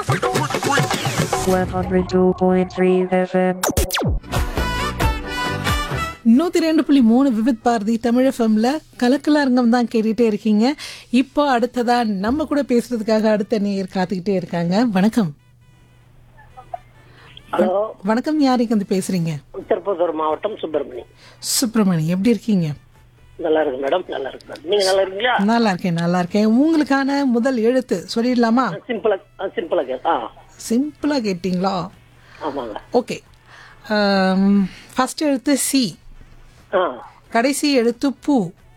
102.3 FM. நூற்றி ரெண்டு புள்ளி மூணு விவித் பாரதி தமிழ் எஃப்எம்ல கலக்கலாரங்கம் தான் கேட்டுட்டே இருக்கீங்க இப்போ அடுத்ததா நம்ம கூட பேசுறதுக்காக அடுத்த நேயர் காத்துக்கிட்டே இருக்காங்க வணக்கம் ஹலோ வணக்கம் யாருக்கு வந்து பேசுறீங்க திருப்பத்தூர் மாவட்டம் சுப்பிரமணி சுப்பிரமணி எப்படி இருக்கீங்க நல்லா இருக்கு மேடம் நல்லா இருக்கு மேடம் நீங்க நல்லா இருக்கீங்களா நல்லா இருக்கேன் நல்லா இருக்கேன் உங்களுக்கான முதல் எழுத்து சொல்லிடலாமா சிம்பிளா ஆ, சிம்பிளா கே ஆ சிம்பிளா கேட்டிங்களா ஆமாங்க ஓகே ஃபர்ஸ்ட் எழுத்து சி ஆ கடைசி எழுத்து பூ